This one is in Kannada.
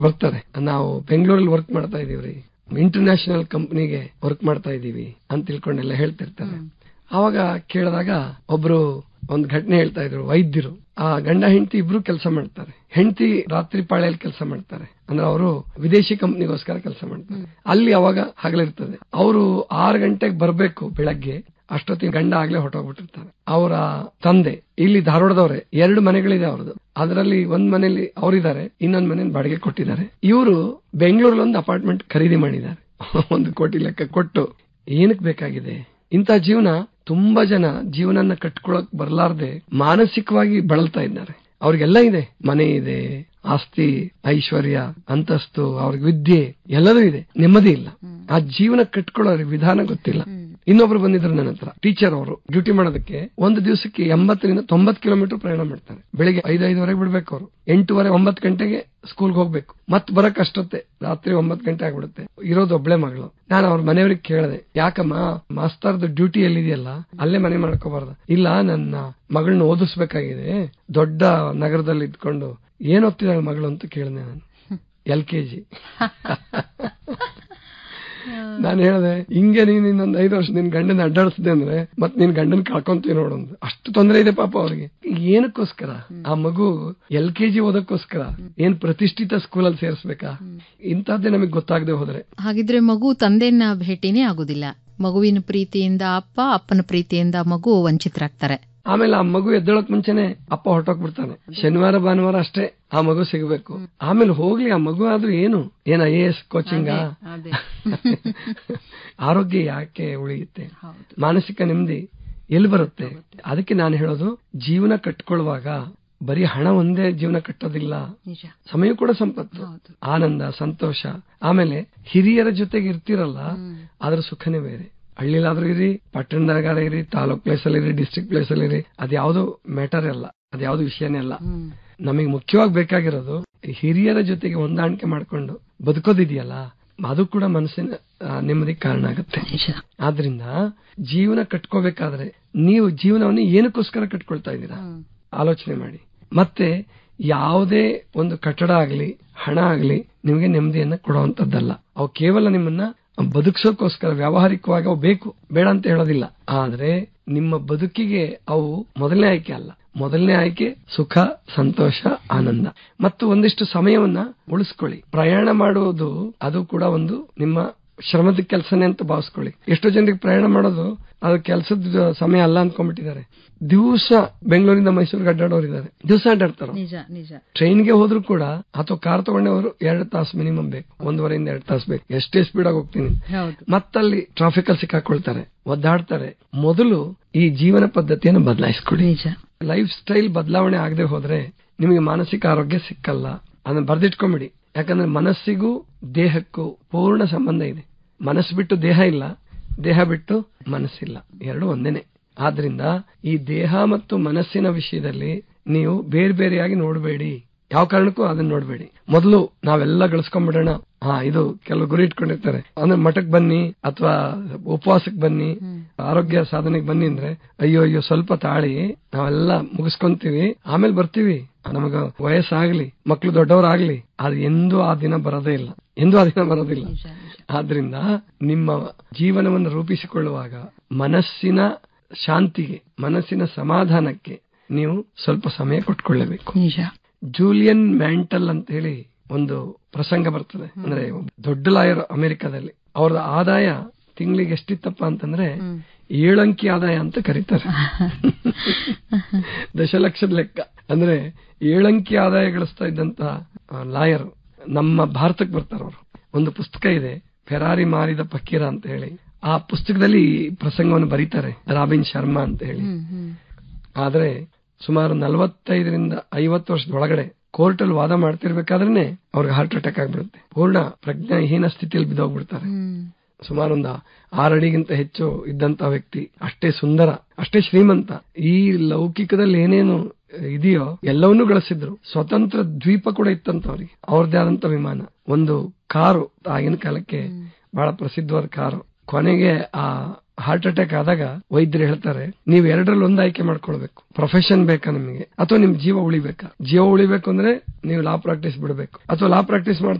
ಬರ್ತಾರೆ ನಾವು ಬೆಂಗಳೂರಲ್ಲಿ ವರ್ಕ್ ಮಾಡ್ತಾ ಇದೀವ್ರಿ ಇಂಟರ್ನ್ಯಾಷನಲ್ ಕಂಪನಿಗೆ ವರ್ಕ್ ಮಾಡ್ತಾ ಇದೀವಿ ಅಂತ ತಿಳ್ಕೊಂಡೆಲ್ಲ ಹೇಳ್ತಿರ್ತಾರೆ ಅವಾಗ ಕೇಳಿದಾಗ ಒಬ್ರು ಒಂದ್ ಘಟನೆ ಹೇಳ್ತಾ ಇದ್ರು ವೈದ್ಯರು ಆ ಗಂಡ ಹೆಂಡತಿ ಇಬ್ರು ಕೆಲಸ ಮಾಡ್ತಾರೆ ಹೆಂಡತಿ ರಾತ್ರಿ ಪಾಳ್ಯಲ್ಲಿ ಕೆಲಸ ಮಾಡ್ತಾರೆ ಅಂದ್ರೆ ಅವರು ವಿದೇಶಿ ಕಂಪನಿಗೋಸ್ಕರ ಕೆಲಸ ಮಾಡ್ತಾರೆ ಅಲ್ಲಿ ಅವಾಗ ಹಗಲಿರ್ತದೆ ಅವರು ಆರು ಗಂಟೆಗೆ ಬರ್ಬೇಕು ಬೆಳಗ್ಗೆ ಅಷ್ಟೊತ್ತಿಗೆ ಗಂಡ ಆಗ್ಲೇ ಹೊಟ್ಟೋಗ್ಬಿಟ್ಟಿರ್ತಾರೆ ಅವರ ತಂದೆ ಇಲ್ಲಿ ಧಾರವಾಡದವ್ರೆ ಎರಡು ಮನೆಗಳಿದೆ ಅವ್ರದ್ದು ಅದರಲ್ಲಿ ಒಂದ್ ಮನೇಲಿ ಅವರಿದ್ದಾರೆ ಇನ್ನೊಂದ್ ಮನೆ ಬಾಡಿಗೆ ಕೊಟ್ಟಿದ್ದಾರೆ ಇವರು ಬೆಂಗಳೂರಲ್ಲಿ ಒಂದು ಅಪಾರ್ಟ್ಮೆಂಟ್ ಖರೀದಿ ಮಾಡಿದ್ದಾರೆ ಒಂದು ಕೋಟಿ ಲೆಕ್ಕ ಕೊಟ್ಟು ಏನಕ್ಕೆ ಬೇಕಾಗಿದೆ ಇಂಥ ಜೀವನ ತುಂಬಾ ಜನ ಜೀವನನ ಕಟ್ಕೊಳಕ್ ಬರ್ಲಾರ್ದೆ ಮಾನಸಿಕವಾಗಿ ಬಳಲ್ತಾ ಇದ್ದಾರೆ ಅವ್ರಿಗೆಲ್ಲ ಇದೆ ಮನೆ ಇದೆ ಆಸ್ತಿ ಐಶ್ವರ್ಯ ಅಂತಸ್ತು ಅವ್ರಿಗೆ ವಿದ್ಯೆ ಎಲ್ಲದೂ ಇದೆ ನೆಮ್ಮದಿ ಇಲ್ಲ ಆ ಜೀವನ ಕಟ್ಕೊಳ್ಳೋ ವಿಧಾನ ಗೊತ್ತಿಲ್ಲ ಇನ್ನೊಬ್ರು ಬಂದಿದ್ರು ನನ್ನ ಹತ್ರ ಟೀಚರ್ ಅವರು ಡ್ಯೂಟಿ ಮಾಡೋದಕ್ಕೆ ಒಂದು ದಿವಸಕ್ಕೆ ಎಂಬತ್ತರಿಂದ ತೊಂಬತ್ ಕಿಲೋಮೀಟರ್ ಪ್ರಯಾಣ ಮಾಡ್ತಾರೆ ಬೆಳಿಗ್ಗೆ ಐದು ಐದುವರೆಗೆ ಬಿಡ್ಬೇಕು ಅವರು ಎಂಟೂವರೆ ಒಂಬತ್ತು ಗಂಟೆಗೆ ಸ್ಕೂಲ್ಗೆ ಹೋಗ್ಬೇಕು ಮತ್ ಬರಕ್ ಅಷ್ಟೊತ್ತೆ ರಾತ್ರಿ ಒಂಬತ್ತು ಗಂಟೆ ಆಗ್ಬಿಡುತ್ತೆ ಇರೋದು ಒಬ್ಳೆ ಮಗಳು ನಾನು ಅವ್ರ ಮನೆಯವ್ರಿಗೆ ಕೇಳಿದೆ ಯಾಕಮ್ಮ ಮಾಸ್ತರ್ದು ಡ್ಯೂಟಿ ಎಲ್ಲಿದೆಯಲ್ಲ ಅಲ್ಲೇ ಮನೆ ಮಾಡ್ಕೋಬಾರ್ದ ಇಲ್ಲ ನನ್ನ ಮಗಳನ್ನ ಓದಿಸ್ಬೇಕಾಗಿದೆ ದೊಡ್ಡ ನಗರದಲ್ಲಿ ಇದ್ಕೊಂಡು ಏನ್ ಓದ್ತಿದ್ದಾಳೆ ಮಗಳು ಅಂತ ಕೇಳಿದೆ ನಾನು ಎಲ್ ಕೆ ಜಿ ನಾನು ಹೇಳಿದೆ ಹಿಂಗೆ ನೀನ್ ಇನ್ನೊಂದ್ ಐದು ವರ್ಷ ನಿನ್ ಗಂಡನ ಅಡ್ಡಾಡಿಸಿದೆ ಅಂದ್ರೆ ಮತ್ ನಿನ್ ಗಂಡನ್ ಕಳ್ಕೊಂತೀವಿ ನೋಡೊಂದು ಅಷ್ಟು ತೊಂದರೆ ಇದೆ ಪಾಪ ಅವ್ರಿಗೆ ಏನಕ್ಕೋಸ್ಕರ ಆ ಮಗು ಎಲ್ ಕೆ ಜಿ ಓದಕ್ಕೋಸ್ಕರ ಏನ್ ಪ್ರತಿಷ್ಠಿತ ಸ್ಕೂಲಲ್ಲಿ ಸೇರಿಸ್ಬೇಕಾ ಇಂತಹದ್ದೇ ನಮಗ್ ಗೊತ್ತಾಗದೆ ಹೋದ್ರೆ ಹಾಗಿದ್ರೆ ಮಗು ತಂದೆಯನ್ನ ಭೇಟಿನೇ ಆಗುದಿಲ್ಲ ಮಗುವಿನ ಪ್ರೀತಿಯಿಂದ ಅಪ್ಪ ಅಪ್ಪನ ಪ್ರೀತಿಯಿಂದ ಮಗು ವಂಚಿತರಾಗ್ತಾರೆ ಆಮೇಲೆ ಆ ಮಗು ಎದ್ದೇಳಕ್ ಮುಂಚೆನೆ ಅಪ್ಪ ಹೊರಟೋಗ್ಬಿಡ್ತಾನೆ ಶನಿವಾರ ಭಾನುವಾರ ಅಷ್ಟೇ ಆ ಮಗು ಸಿಗಬೇಕು ಆಮೇಲೆ ಹೋಗ್ಲಿ ಆ ಮಗು ಆದ್ರೂ ಏನು ಏನ್ ಐ ಎ ಎಸ್ ಕೋಚಿಂಗ ಆರೋಗ್ಯ ಯಾಕೆ ಉಳಿಯುತ್ತೆ ಮಾನಸಿಕ ನೆಮ್ಮದಿ ಎಲ್ಲಿ ಬರುತ್ತೆ ಅದಕ್ಕೆ ನಾನು ಹೇಳೋದು ಜೀವನ ಕಟ್ಕೊಳ್ಳುವಾಗ ಬರೀ ಹಣ ಒಂದೇ ಜೀವನ ಕಟ್ಟೋದಿಲ್ಲ ಸಮಯ ಕೂಡ ಸಂಪತ್ತು ಆನಂದ ಸಂತೋಷ ಆಮೇಲೆ ಹಿರಿಯರ ಜೊತೆಗೆ ಇರ್ತಿರಲ್ಲ ಅದ್ರ ಸುಖನೇ ಬೇರೆ ಹಳ್ಳಿಲಾದ್ರೂ ಇರಿ ಪಟ್ಟಣದಾಗಾರ ಇರಿ ತಾಲೂಕ್ ಪ್ಲೇಸ್ ಅಲ್ಲಿ ಇರಿ ಡಿಸ್ಟ್ರಿಕ್ಟ್ ಪ್ಲೇಸ್ ಅಲ್ಲಿ ಇರಿ ಅದ್ಯಾವುದು ಮ್ಯಾಟರ್ ಅಲ್ಲ ಅದ್ಯಾವುದು ವಿಷಯನೇ ಅಲ್ಲ ನಮಗೆ ಮುಖ್ಯವಾಗಿ ಬೇಕಾಗಿರೋದು ಹಿರಿಯರ ಜೊತೆಗೆ ಹೊಂದಾಣಿಕೆ ಮಾಡ್ಕೊಂಡು ಬದುಕೋದಿದೆಯಲ್ಲ ಅದು ಕೂಡ ಮನಸ್ಸಿನ ನೆಮ್ಮದಿ ಕಾರಣ ಆಗುತ್ತೆ ಆದ್ರಿಂದ ಜೀವನ ಕಟ್ಕೋಬೇಕಾದ್ರೆ ನೀವು ಜೀವನವನ್ನು ಏನಕ್ಕೋಸ್ಕರ ಕಟ್ಕೊಳ್ತಾ ಇದ್ದೀರಾ ಆಲೋಚನೆ ಮಾಡಿ ಮತ್ತೆ ಯಾವುದೇ ಒಂದು ಕಟ್ಟಡ ಆಗ್ಲಿ ಹಣ ಆಗ್ಲಿ ನಿಮಗೆ ನೆಮ್ಮದಿಯನ್ನ ಕೊಡುವಂತದ್ದಲ್ಲ ಅವು ಕೇವಲ ನಿಮ್ಮನ್ನ ಬದುಕಿಸೋಕೋಸ್ಕರ ವ್ಯಾವಹಾರಿಕವಾಗಿ ಅವು ಬೇಕು ಬೇಡ ಅಂತ ಹೇಳೋದಿಲ್ಲ ಆದ್ರೆ ನಿಮ್ಮ ಬದುಕಿಗೆ ಅವು ಮೊದಲನೇ ಆಯ್ಕೆ ಅಲ್ಲ ಮೊದಲನೇ ಆಯ್ಕೆ ಸುಖ ಸಂತೋಷ ಆನಂದ ಮತ್ತು ಒಂದಿಷ್ಟು ಸಮಯವನ್ನ ಉಳಿಸ್ಕೊಳ್ಳಿ ಪ್ರಯಾಣ ಮಾಡುವುದು ಅದು ಕೂಡ ಒಂದು ನಿಮ್ಮ ಶ್ರಮದ ಕೆಲಸನೇ ಅಂತ ಭಾವಿಸ್ಕೊಳ್ಳಿ ಎಷ್ಟೋ ಜನರಿಗೆ ಪ್ರಯಾಣ ಮಾಡೋದು ಅದು ಕೆಲಸದ ಸಮಯ ಅಲ್ಲ ಅನ್ಕೊಂಡ್ಬಿಟ್ಟಿದ್ದಾರೆ ದಿವಸ ಬೆಂಗಳೂರಿಂದ ಮೈಸೂರಿಗೆ ಅಡ್ಡಾಡೋರಿದ್ದಾರೆ ದಿವಸ ಅಡ್ಡಾಡ್ತಾರ ನಿಜ ನಿಜ ಟ್ರೈನ್ಗೆ ಹೋದ್ರು ಕೂಡ ಅಥವಾ ಕಾರ್ ತಗೊಂಡವರು ಎರಡು ತಾಸು ಮಿನಿಮಮ್ ಬೇಕು ಒಂದೂವರೆಯಿಂದ ಎರಡು ತಾಸು ಬೇಕು ಎಷ್ಟೇ ಸ್ಪೀಡ್ ಆಗಿ ಹೋಗ್ತೀನಿ ಹೌದು ಮತ್ತಲ್ಲಿ ಟ್ರಾಫಿಕ್ ಅಲ್ಲಿ ಸಿಕ್ಕಾಕೊಳ್ತಾರೆ ಒದ್ದಾಡ್ತಾರೆ ಮೊದಲು ಈ ಜೀವನ ಪದ್ಧತಿಯನ್ನು ಬದಲಾಯಿಸ್ಕೊಡಿ ನಿಜ ಲೈಫ್ ಸ್ಟೈಲ್ ಬದಲಾವಣೆ ಆಗದೆ ಹೋದ್ರೆ ನಿಮಗೆ ಮಾನಸಿಕ ಆರೋಗ್ಯ ಸಿಕ್ಕಲ್ಲ ಅದನ್ನ ಬರ್ದಿಟ್ಕೊಂಬಿಡಿ ಯಾಕಂದ್ರೆ ಮನಸ್ಸಿಗೂ ದೇಹಕ್ಕೂ ಪೂರ್ಣ ಸಂಬಂಧ ಇದೆ ಮನಸ್ಸು ಬಿಟ್ಟು ದೇಹ ಇಲ್ಲ ದೇಹ ಬಿಟ್ಟು ಮನಸ್ಸಿಲ್ಲ ಎರಡು ಒಂದೇನೆ ಆದ್ರಿಂದ ಈ ದೇಹ ಮತ್ತು ಮನಸ್ಸಿನ ವಿಷಯದಲ್ಲಿ ನೀವು ಬೇರೆ ಬೇರೆಯಾಗಿ ನೋಡಬೇಡಿ ಯಾವ ಕಾರಣಕ್ಕೂ ಅದನ್ನ ನೋಡಬೇಡಿ ಮೊದಲು ನಾವೆಲ್ಲ ಗಳಿಸ್ಕೊಂಡ್ಬಿಡೋಣ ಹಾ ಇದು ಕೆಲವು ಗುರಿ ಇಟ್ಕೊಂಡಿರ್ತಾರೆ ಅಂದ್ರೆ ಮಠಕ್ ಬನ್ನಿ ಅಥವಾ ಉಪವಾಸಕ್ಕೆ ಬನ್ನಿ ಆರೋಗ್ಯ ಸಾಧನೆಗೆ ಬನ್ನಿ ಅಂದ್ರೆ ಅಯ್ಯೋ ಅಯ್ಯೋ ಸ್ವಲ್ಪ ತಾಳಿ ನಾವೆಲ್ಲ ಮುಗಿಸ್ಕೊಂತೀವಿ ಆಮೇಲೆ ಬರ್ತೀವಿ ನಮಗ ವಯಸ್ಸಾಗ್ಲಿ ಮಕ್ಳು ದೊಡ್ಡವರಾಗ್ಲಿ ಅದು ಎಂದೂ ಆ ದಿನ ಬರೋದೇ ಇಲ್ಲ ಎಂದೂ ಆ ದಿನ ಬರೋದಿಲ್ಲ ಆದ್ರಿಂದ ನಿಮ್ಮ ಜೀವನವನ್ನು ರೂಪಿಸಿಕೊಳ್ಳುವಾಗ ಮನಸ್ಸಿನ ಶಾಂತಿಗೆ ಮನಸ್ಸಿನ ಸಮಾಧಾನಕ್ಕೆ ನೀವು ಸ್ವಲ್ಪ ಸಮಯ ಕೊಟ್ಕೊಳ್ಳಬೇಕು ನಿಜ ಜೂಲಿಯನ್ ಮ್ಯಾಂಟಲ್ ಅಂತ ಹೇಳಿ ಒಂದು ಪ್ರಸಂಗ ಬರ್ತದೆ ಅಂದ್ರೆ ದೊಡ್ಡ ಲಾಯರ್ ಅಮೆರಿಕದಲ್ಲಿ ಅವ್ರದ ಆದಾಯ ತಿಂಗಳಿಗೆ ಎಷ್ಟಿತ್ತಪ್ಪ ಅಂತಂದ್ರೆ ಏಳಂಕಿ ಆದಾಯ ಅಂತ ಕರೀತಾರೆ ದಶಲಕ್ಷದ ಲೆಕ್ಕ ಅಂದ್ರೆ ಏಳಂಕಿ ಆದಾಯ ಗಳಿಸ್ತಾ ಇದ್ದಂತ ಲಾಯರ್ ನಮ್ಮ ಭಾರತಕ್ಕೆ ಬರ್ತಾರ ಅವರು ಒಂದು ಪುಸ್ತಕ ಇದೆ ಫೆರಾರಿ ಮಾರಿದ ಫಕೀರ ಅಂತ ಹೇಳಿ ಆ ಪುಸ್ತಕದಲ್ಲಿ ಈ ಪ್ರಸಂಗವನ್ನು ಬರೀತಾರೆ ರಾಬಿನ್ ಶರ್ಮಾ ಅಂತ ಹೇಳಿ ಆದ್ರೆ ಸುಮಾರು ನಲವತ್ತೈದರಿಂದ ಐವತ್ತು ವರ್ಷದ ಒಳಗಡೆ ಕೋರ್ಟ್ ಅಲ್ಲಿ ವಾದ ಮಾಡ್ತಿರ್ಬೇಕಾದ್ರೆ ಅವ್ರಿಗೆ ಹಾರ್ಟ್ ಅಟ್ಯಾಕ್ ಆಗ್ಬಿಡುತ್ತೆ ಪೂರ್ಣ ಪ್ರಜ್ಞಾಹೀನ ಸ್ಥಿತಿಯಲ್ಲಿ ಬಿದ್ದೋಗ್ಬಿಡ್ತಾರೆ ಸುಮಾರು ಒಂದು ಆರು ಅಡಿಗಿಂತ ಹೆಚ್ಚು ಇದ್ದಂತ ವ್ಯಕ್ತಿ ಅಷ್ಟೇ ಸುಂದರ ಅಷ್ಟೇ ಶ್ರೀಮಂತ ಈ ಲೌಕಿಕದಲ್ಲಿ ಏನೇನು ಇದೆಯೋ ಎಲ್ಲವನ್ನೂ ಗಳಿಸಿದ್ರು ಸ್ವತಂತ್ರ ದ್ವೀಪ ಕೂಡ ಇತ್ತಂತ ಅವ್ರಿಗೆ ಅವ್ರದ್ದೇ ಆದಂತ ವಿಮಾನ ಒಂದು ಕಾರು ಆಗಿನ ಕಾಲಕ್ಕೆ ಬಹಳ ಪ್ರಸಿದ್ಧವಾದ ಕಾರು ಕೊನೆಗೆ ಆ ಹಾರ್ಟ್ ಅಟ್ಯಾಕ್ ಆದಾಗ ವೈದ್ಯರು ಹೇಳ್ತಾರೆ ನೀವು ಎರಡರಲ್ಲಿ ಒಂದು ಆಯ್ಕೆ ಮಾಡ್ಕೊಳ್ಬೇಕು ಪ್ರೊಫೆಷನ್ ಬೇಕಾ ನಿಮಗೆ ಅಥವಾ ನಿಮ್ ಜೀವ ಉಳಿಬೇಕಾ ಜೀವ ಉಳಿಬೇಕು ಅಂದ್ರೆ ನೀವು ಲಾ ಪ್ರಾಕ್ಟೀಸ್ ಬಿಡಬೇಕು ಅಥವಾ ಲಾ ಪ್ರಾಕ್ಟೀಸ್